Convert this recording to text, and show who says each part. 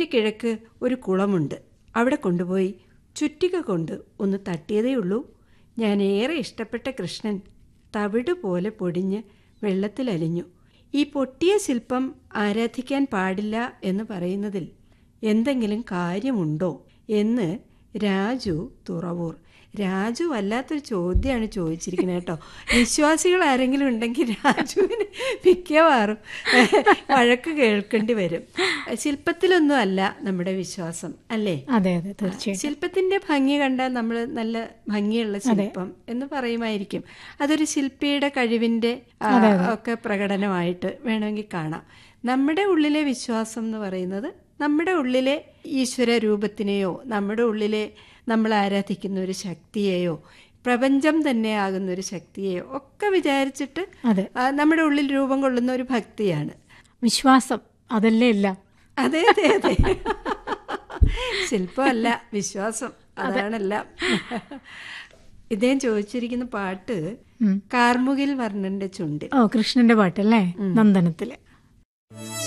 Speaker 1: കിഴക്ക് ഒരു കുളമുണ്ട് അവിടെ കൊണ്ടുപോയി ചുറ്റിക കൊണ്ട് ഒന്ന് തട്ടിയതേയുള്ളൂ ഞാൻ ഏറെ ഇഷ്ടപ്പെട്ട കൃഷ്ണൻ തവിട് പോലെ പൊടിഞ്ഞ് വെള്ളത്തിലലിഞ്ഞു ഈ പൊട്ടിയ ശില്പം ആരാധിക്കാൻ പാടില്ല എന്ന് പറയുന്നതിൽ എന്തെങ്കിലും കാര്യമുണ്ടോ എന്ന് രാജു തുറവൂർ രാജു വല്ലാത്തൊരു ചോദ്യമാണ് ചോദിച്ചിരിക്കുന്നത് കേട്ടോ വിശ്വാസികൾ ആരെങ്കിലും ഉണ്ടെങ്കിൽ രാജുവിന് മിക്കവാറും വഴക്ക് കേൾക്കേണ്ടി വരും ശില്പത്തിലൊന്നും അല്ല നമ്മുടെ വിശ്വാസം അല്ലേ
Speaker 2: അതെ അതെ തീർച്ചയായും
Speaker 1: ശില്പത്തിന്റെ ഭംഗി കണ്ടാൽ നമ്മൾ നല്ല ഭംഗിയുള്ള ശില്പം എന്ന് പറയുമായിരിക്കും അതൊരു ശില്പിയുടെ കഴിവിന്റെ ആ, ഒക്കെ പ്രകടനമായിട്ട് വേണമെങ്കിൽ കാണാം നമ്മുടെ ഉള്ളിലെ വിശ്വാസം എന്ന് പറയുന്നത് നമ്മുടെ ഉള്ളിലെ ഈശ്വര രൂപത്തിനെയോ നമ്മുടെ ഉള്ളിലെ നമ്മൾ ആരാധിക്കുന്ന ഒരു ശക്തിയെയോ പ്രപഞ്ചം തന്നെ ആകുന്ന ഒരു ശക്തിയെയോ ഒക്കെ വിചാരിച്ചിട്ട്
Speaker 2: അതെ
Speaker 1: ആ, നമ്മുടെ ഉള്ളിൽ രൂപം കൊള്ളുന്ന ഒരു ഭക്തിയാണ്
Speaker 2: വിശ്വാസം അതല്ലേ എല്ലാം
Speaker 1: അതെ അതെ അതെ ശില്പമല്ല വിശ്വാസം അതാണെല്ലാം ഇദ്ദേഹം ചോദിച്ചിരിക്കുന്ന പാട്ട്
Speaker 2: ഉം.
Speaker 1: കാർമുകിൽ വർണ്ണന്റെ ചുണ്ടിൽ
Speaker 2: ഓ കൃഷ്ണന്റെ പാട്ടല്ലേ നന്ദനത്തിലെ